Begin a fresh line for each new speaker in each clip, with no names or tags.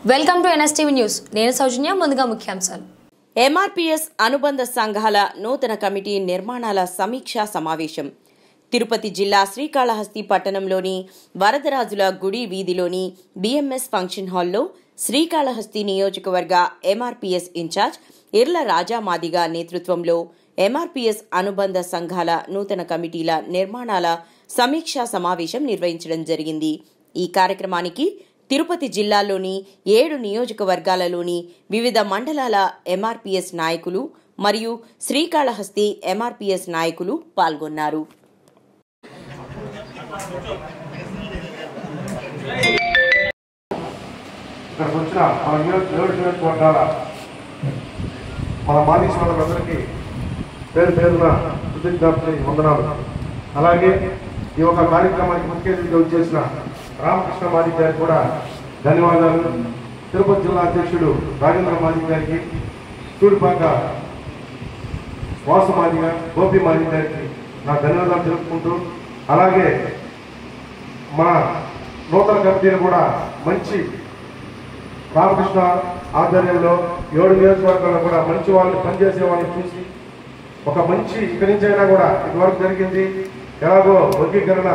Welcome to NSTV news నేను సౌజన్య ముందుగా ముఖ్యాంశాలు
ఎంఆర్పీఎస్ అనుబంధ సంఘాల నూతన కమిటీ నిర్మాణాల సమీక్షా సమావేశం తిరుపతి జిల్లా శ్రీకాళహస్తి పట్టణంలోని వరదరాజుల గుడి వీధిలోని బీఎంఎస్ ఫంక్షన్ హాల్లో శ్రీకాళహస్తి నియోజకవర్గ ఎంఆర్పీఎస్ ఇన్ఛార్జ్ ఇర్ల రాజా మాదిగ నేతృత్వంలో ఎంఆర్పీఎస్ అనుబంధ సంఘాల నూతన కమిటీల నిర్మాణాల సమీక్షా సమావేశం నిర్వహించడం జరిగింది ఈ కార్యక్రమానికి తిరుపతి జిల్లాలోని ఏడు నియోజకవర్గాలలోని వివిధ మండలాల ఎంఆర్పీఎస్ నాయకులు మరియు శ్రీకాళహస్తి ఎంఆర్పీఎస్ నాయకులు పాల్గొన్నారు
ఇక్కడికి వచ్చిన మన నియోజక ఏడు నియోజకవర్గాల మన మాజీ సోదరులందరికీ పేరు పేరున కృతజ్ఞతలు వందనాలు అలాగే ఈ యొక్క కార్యక్రమానికి ముఖ్య అతిథిగా వచ్చేసిన రామకృష్ణ మాది గారికి కూడా ధన్యవాదాలు తిరుపతి జిల్లా అధ్యక్షుడు రాజేంద్ర మాది గారికి సూడిపాక వాసు మాదిగ గోపి మాది గారికి నా ధన్యవాదాలు తెలుపుకుంటూ అలాగే మన నూతన కమిటీని కూడా మంచి రామకృష్ణ ఆధ్వర్యంలో ఏడు నియోజకవర్గాల్లో కూడా మంచి వాళ్ళని పనిచేసే వాళ్ళని చూసి ఒక మంచి ఇక్కడి నుంచి అయినా కూడా ఇదివరకు జరిగింది ఎలాగో వర్గీకరణ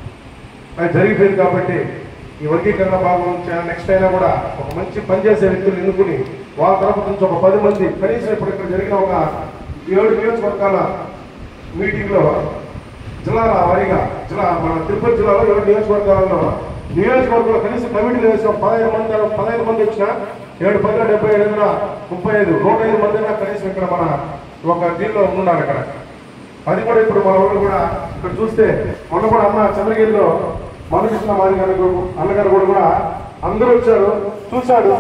అది జరిగిపోయింది కాబట్టి ఈ వర్గీకరణ భాగం నెక్స్ట్ అయినా కూడా ఒక మంచి పనిచేసే వ్యక్తులు ఎన్నుకుని వాళ్ళ తరపు నుంచి ఒక పది మంది కనీసం ఇప్పుడు ఇక్కడ జరిగిన ఒక ఏడు నియోజకవర్గాల మీటింగ్లో జిల్లాల వారీగా జిల్లా మన తిరుపతి జిల్లాలో ఏడు నియోజకవర్గాలలో నియోజకవర్గంలో కనీసం కమిటీలు వేసి ఒక పదహైదు మంది పదహైదు మంది వచ్చిన ఏడు పది డెబ్బై ఐదు వందల ముప్పై ఐదు నూట ఐదు మంది అయినా కనీసం ఇక్కడ మన ఒక దీనిలో ఉన్నారు అక్కడ అది కూడా ఇప్పుడు మన వాళ్ళు కూడా ఇక్కడ చూస్తే మొన్న కూడా అన్న చంద్రగిరిలో మధుకృష్ణ మాది గారి కూడా- అన్నగారు కూడా కూడా అందరూ వచ్చారు చూశాడు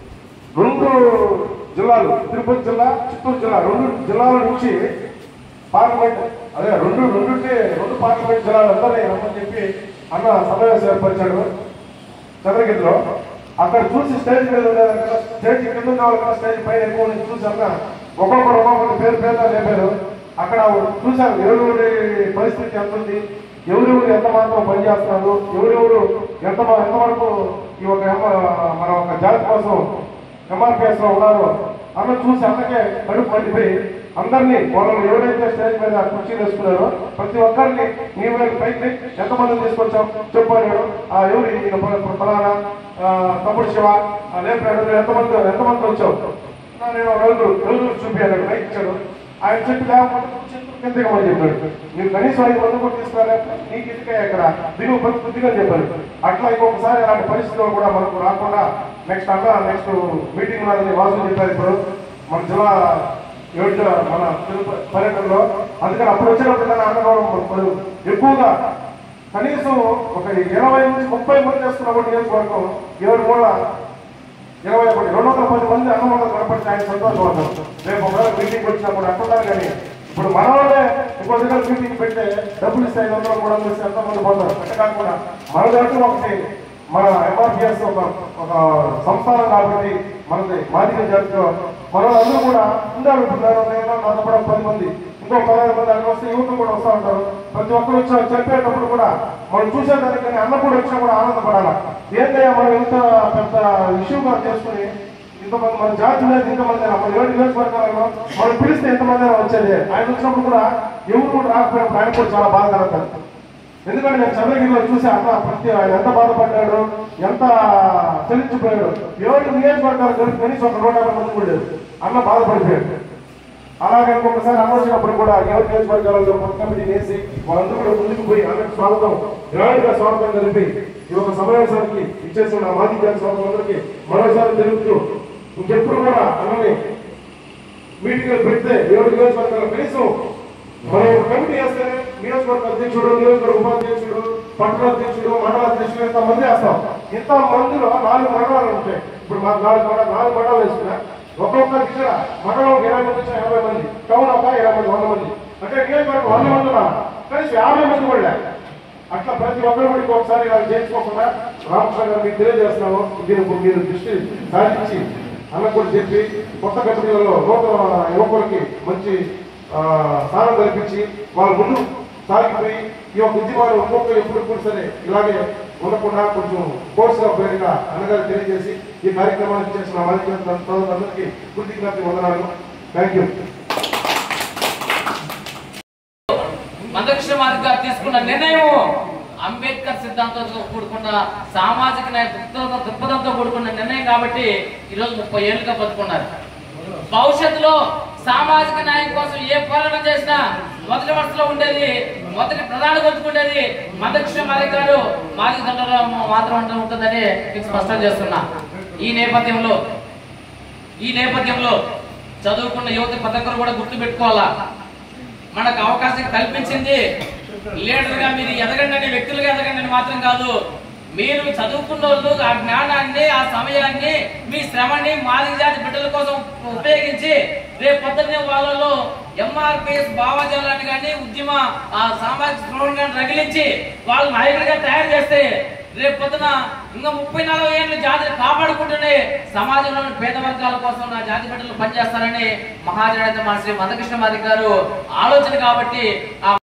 రెండు జిల్లాలు తిరుపతి జిల్లా చిత్తూరు జిల్లా రెండు జిల్లాల నుంచి పార్లమెంట్ అదే రెండు రెండుంటి రెండు పార్లమెంట్ జిల్లాలు అందరినీ రమ్మని చెప్పి అన్న సమావేశం ఏర్పరిచాడు చంద్రగిరిలో అక్కడ చూసి స్టేజ్ మీద ఉండేది కదా స్టేజ్ కింద ఉన్న వాళ్ళు కదా స్టేజ్ పైన ఎక్కువ మంది చూసి అన్న ఒక్కొక్కరు ఒక్కొక్కరు పేరు పేరు లేపారు అక్కడ చూశాను ఎవరెవరి పరిస్థితి ఎంత ఉంది ఎవరెవరు ఎంత మాత్రం పనిచేస్తున్నారు ఎవరెవరు ఎంత మా- ఎంతవరకు ఈ ఒక ఎమ- మన ఒక జాతి కోసం ఎంఆర్పిఎస్ లో ఉన్నారు అన్న చూసి అన్నకే కడుపు మండిపోయి అందరినీ వాళ్ళు ఎవరైతే స్టేజ్ మీద కుర్చీలు వేసుకున్నారో ప్రతి ఒక్కరిని నీవు పైకి ఎంతమందిని తీసుకొచ్చాం చెప్పారు ఆ ఎవరు ఈయన ప- ఫలానా ఆ, తమ్ముడు శివ ఆ, లేపాడు ఎంతమంది ఎంతమంది వచ్చావు నా నేను నలుగురు నలుగురు చూపించాను బైక్ ఇచ్చాడు ఆయన చెప్పి లేకపోతే చేతులు కిందకి మని చెప్పాడు మీరు కనీసం ఐదు మంది కూడా తీసుకురా నీకు ఇదికే ఇక్కడ దిగువ బతు బుద్ధిగా చెప్పారు అట్లా ఇంకొకసారి అలాంటి పరిస్థితులు కూడా మనకు రాకుండా నెక్స్ట్ అన్న నెక్స్ట్ మీటింగ్ ఉన్నదని వాసు చెప్పారు ఇప్పుడు మన జిల్లా ఏడు జిల్లా మన తిరుపతి పర్యటనలో అందుకని అప్పుడు వచ్చినప్పుడు నేను అన్నగౌరవం ఇప్పుడు ఎక్కువగా కనీసం ఒక ఇరవై నుంచి ముప్పై మంది చేస్తున్న కూడా నియోజకవర్గం ఏడు మూల ఇరవై ఒకటి రెండు వందల పది మంది అన్నమాట కనపడితే ఆయన సంతోషపడతారు రేపు ఒకవేళ మీటింగ్ వచ్చినప్పుడు అంటున్నారు కానీ ఇప్పుడు మన వాళ్ళే ఇంకో దగ్గర మీటింగ్ పెడితే డబ్బులు ఇస్తే ఐదు వందలు మూడు వందలు ఇస్తే ఎంతమంది పోతారు అంటే కాకుండా మన దగ్గర ఒకటి మన ఎంఆర్పిఎస్ ఒక ఒక సంస్థానం కాబట్టి మనది మాదిరి జాతిలో మన అందరూ కూడా ఉండాలి ఉంటున్నారు నేను నాతో కూడా పది మంది ఇంకో పదహారు మంది అక్కడ వస్తే యువకులు కూడా వస్తూ ఉంటారు ప్రతి ఒక్కరు వచ్చి చెప్పేటప్పుడు కూడా మనం చూసేదానికని అన్న కూడా వచ్చినా కూడా ఆనందపడాలి ఏంటయ్యా మనం ఇంత పెద్ద ఇష్యూగా చేసుకుని ఇంతమంది మన జాతి మీద ఇంతమంది అయినా, మన ఏడు నియోజకవర్గాలలో మనం పిలిస్తే ఎంతమంది అయినా వచ్చేది ఆయన వచ్చినప్పుడు కూడా ఎవరు కూడా రాకపోయినప్పుడు ఆయన కూడా చాలా బాధ కలుగుతారు ఎందుకంటే నేను చంద్రగిరిలో చూసి అన్న ప్రతి ఆయన ఎంత బాధపడ్డాడు ఎంత చలించిపోయాడు ఏడు నియోజకవర్గాలు కలిపి కనీసం ఒక నూట యాభై మంది కూడా లేదు అన్న బాధపడిపోయాడు అలాగే ఇంకొకసారి అన్న వచ్చినప్పుడు కూడా ఏడు నియోజకవర్గాలలో కొత్త కమిటీ వేసి వాళ్ళందరూ కూడా ముందుకు పోయి అందరికి స్వాగతం గ్రాండ్గా స్వాగతం తెలిపి ఈ యొక్క సమావేశానికి ఇచ్చేసిన మాజీ జాతి స్వాగతం మరోసారి తెలుపుతూ ఇంకెప్పుడు కూడా అన్నని మీటింగ్ పెడితే ఏడు నియోజకవర్గాలు కనీసం మనం ఒక కమిటీ వేస్తే నియోజకవర్గ అధ్యక్షుడు నియోజకవర్గ ఉపాధ్యక్షుడు పట్టణ అధ్యక్షుడు మండల అధ్యక్షుడు ఇంత మంది వేస్తాం ఇంత మందిలో నాలుగు మండలాలు ఉంటాయి ఇప్పుడు మాకు నాలుగు మండలాలు నాలుగు మండలాలు వేసుకున్నా ఒక్కొక్క ఇక్కడ మండలం ఇరవై మంది వచ్చిన యాభై మంది టౌన్ ఒక ఇరవై మంది వంద మంది అంటే నియోజకవర్గం వంద మంది ఉన్నా కనీసం యాభై మంది కూడా లే. అట్లా ప్రతి ఒక్కరు కూడా ఒకసారి ఇలా చేయించుకోకుండా రామకృష్ణ గారు మీకు తెలియజేస్తున్నాము దీని ఇప్పుడు మీరు దృష్టి సాధించి అన్న కూడా చెప్పి కొత్త కంపెనీలలో నూతన యువకులకి మంచి ఆ, స్థానం కల్పించి వాళ్ళ ముందు సాగిపోయి ఈ యొక్క ఉద్యమాలు ఒక్కొక్క ఎప్పుడు కూడా సరే ఇలాగే ఉండకుండా కొంచెం కోర్సుగా పేరుగా అన్నగారు తెలియజేసి ఈ కార్యక్రమానికి చేసిన అందరికీ కృతజ్ఞత వందనాలు థ్యాంక్ యూ
మందకృష్ణ మాదిరి గారు తీసుకున్న నిర్ణయం అంబేద్కర్ సిద్ధాంతంతో కూడుకున్న సామాజిక న్యాయ దృక్పథంతో దృక్పథంతో కూడుకున్న నిర్ణయం కాబట్టి ఈరోజు ముప్పై ఏళ్ళుగా బతుకున్నారు భవిష్యత్తులో సామాజిక న్యాయం కోసం ఏ పోరాటం చేసినా మొదటి వరుసలో ఉండేది మొదటి ప్రధాన గొంతుకుండేది మందకృష్ణ మాదిరి గారు మాదిరి దండలో మాత్రం ఉంట- ఉంటుందని మీకు స్పష్టం చేస్తున్నా ఈ నేపథ్యంలో ఈ నేపథ్యంలో చదువుకున్న యువత ప్రతి ఒక్కరు కూడా గుర్తు పెట్టుకోవాలా మనకు అవకాశం కల్పించింది లీడర్ గా మీరు ఎదగండి అని వ్యక్తులుగా ఎదగండి అని మాత్రం కాదు మీరు చదువుకున్న వాళ్ళు ఆ జ్ఞానాన్ని ఆ సమయాన్ని మీ శ్రమని మాదిరి జాతి బిడ్డల కోసం ఉపయోగించి రేపు పొద్దున్నే వాళ్ళలో ఎంఆర్పిఎస్ భావజాలాన్ని కానీ ఉద్యమ ఆ సామాజిక స్పృహను కానీ రగిలించి వాళ్ళ నాయకుడిగా తయారు చేస్తే రేపు పొద్దున ఇంకా ముప్పై నలభై ఏళ్ళు జాతిని కాపాడుకుంటూనే సమాజంలోని పేద వర్గాల కోసం నా జాతి బిడ్డలు పనిచేస్తారని మహాజనత మా శ్రీ మందకృష్ణ మాది గారు ఆలోచన కాబట్టి ఆ